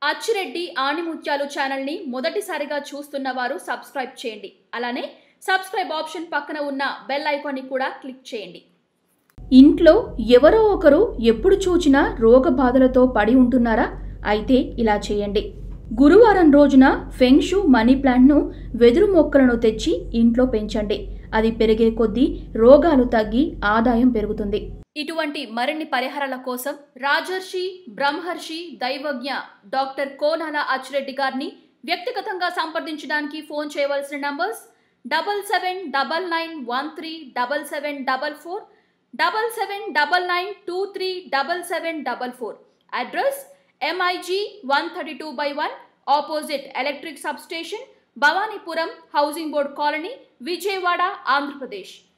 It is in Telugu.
అచ్చిరెడ్డి ఆణిముత్యాలు ఛానల్ని మొదటిసారిగా చూస్తున్న వారు సబ్స్క్రైబ్ చేయండి అలానే సబ్స్క్రైబ్ ఆప్షన్ పక్కన ఉన్న బెల్ ఐకాన్ని కూడా క్లిక్ చేయండి ఇంట్లో ఎవరో ఒకరు ఎప్పుడు చూచినా రోగ బాధలతో పడి ఉంటున్నారా అయితే ఇలా చేయండి గురువారం రోజున ఫెంగ్షు మనీ ప్లాంట్ను వెదురు మొక్కలను తెచ్చి ఇంట్లో పెంచండి అది పెరిగే కొద్దీ రోగాలు తగ్గి ఆదాయం పెరుగుతుంది ఇటువంటి మరిన్ని పరిహారాల కోసం రాజర్షి బ్రహ్మర్షి దైవజ్ఞ డాక్టర్ కోనాల అచ్చిరెడ్డి గారిని వ్యక్తిగతంగా సంప్రదించడానికి ఫోన్ చేయవలసిన numbers double seven double nine one three double seven double four double seven double nine two three double seven double four address MIG one thirty two by one opposite electric sub station Bhavanipuram housing board colony Vijayawada Andhra Pradesh